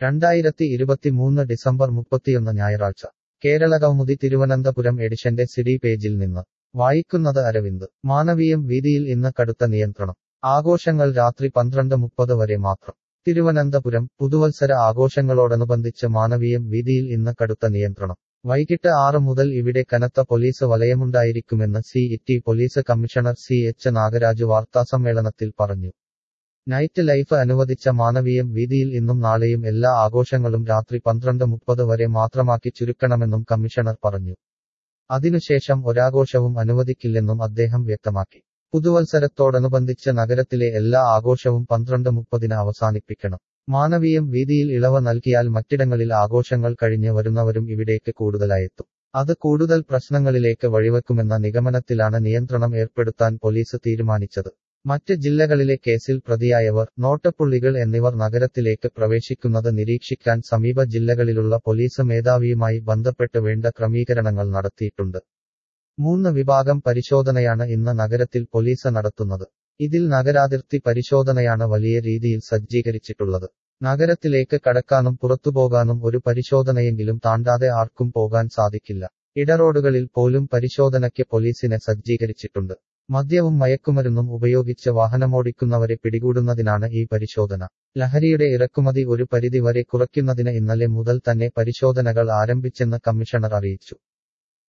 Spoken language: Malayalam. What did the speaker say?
രണ്ടായിരത്തി ഇരുപത്തിമൂന്ന് ഡിസംബർ മുപ്പത്തിയൊന്ന് ഞായറാഴ്ച കേരള കൗമുദി തിരുവനന്തപുരം എഡിഷന്റെ സിഡി പേജിൽ നിന്ന് വായിക്കുന്നത് അരവിന്ദ് മാനവീയം വീതിയിൽ ഇന്ന് കടുത്ത നിയന്ത്രണം ആഘോഷങ്ങൾ രാത്രി പന്ത്രണ്ട് മുപ്പത് വരെ മാത്രം തിരുവനന്തപുരം പുതുവത്സര ആഘോഷങ്ങളോടനുബന്ധിച്ച് മാനവീയം വീതിയിൽ ഇന്ന് കടുത്ത നിയന്ത്രണം വൈകിട്ട് ആറ് മുതൽ ഇവിടെ കനത്ത പോലീസ് വലയമുണ്ടായിരിക്കുമെന്ന് city police commissioner C H Nagaraj വാർത്താസമ്മേളനത്തിൽ പറഞ്ഞു നൈറ്റ് ലൈഫ് അനുവദിച്ച മാനവീയം വീതിയിൽ ഇന്നും നാളെയും എല്ലാ ആഘോഷങ്ങളും രാത്രി പന്ത്രണ്ട് മുപ്പത് വരെ മാത്രമാക്കി ചുരുക്കണമെന്നും കമ്മീഷണർ പറഞ്ഞു അതിനുശേഷം ഒരാഘോഷവും അനുവദിക്കില്ലെന്നും അദ്ദേഹം വ്യക്തമാക്കി പുതുവത്സരത്തോടനുബന്ധിച്ച് നഗരത്തിലെ എല്ലാ ആഘോഷവും പന്ത്രണ്ട് മുപ്പതിന് അവസാനിപ്പിക്കണം മാനവീയം വീതിയിൽ ഇളവ് നൽകിയാൽ മറ്റിടങ്ങളിൽ ആഘോഷങ്ങൾ കഴിഞ്ഞ് വരുന്നവരും ഇവിടേക്ക് കൂടുതലായെത്തും അത് കൂടുതൽ പ്രശ്നങ്ങളിലേക്ക് വഴിവെക്കുമെന്ന നിഗമനത്തിലാണ് നിയന്ത്രണം ഏർപ്പെടുത്താൻ പോലീസ് തീരുമാനിച്ചത് മറ്റ് ജില്ലകളിലെ കേസിൽ പ്രതിയായവർ നോട്ടപ്പുള്ളികൾ എന്നിവർ നഗരത്തിലേക്ക് പ്രവേശിക്കുന്നത് നിരീക്ഷിക്കാൻ സമീപ ജില്ലകളിലുള്ള പോലീസ് മേധാവിയുമായി ബന്ധപ്പെട്ട് വേണ്ട ക്രമീകരണങ്ങൾ നടത്തിയിട്ടുണ്ട് മൂന്ന് വിഭാഗം പരിശോധനയാണ് ഇന്ന് നഗരത്തിൽ പോലീസ് നടത്തുന്നത് ഇതിൽ നഗരാതിർത്തി പരിശോധനയാണ് വലിയ രീതിയിൽ സജ്ജീകരിച്ചിട്ടുള്ളത് നഗരത്തിലേക്ക് കടക്കാനും പുറത്തുപോകാനും ഒരു പരിശോധനയെങ്കിലും താണ്ടാതെ ആർക്കും പോകാൻ സാധിക്കില്ല ഇടറോഡുകളിൽ പോലും പരിശോധനയ്ക്ക് പോലീസിനെ സജ്ജീകരിച്ചിട്ടുണ്ട് മദ്യവും മയക്കുമരുന്നും ഉപയോഗിച്ച് വാഹനമോടിക്കുന്നവരെ പിടികൂടുന്നതിനാണ് ഈ പരിശോധന ലഹരിയുടെ ഇറക്കുമതി ഒരു പരിധി വരെ കുറയ്ക്കുന്നതിന് ഇന്നലെ മുതൽ തന്നെ പരിശോധനകൾ ആരംഭിച്ചെന്ന് കമ്മീഷണർ അറിയിച്ചു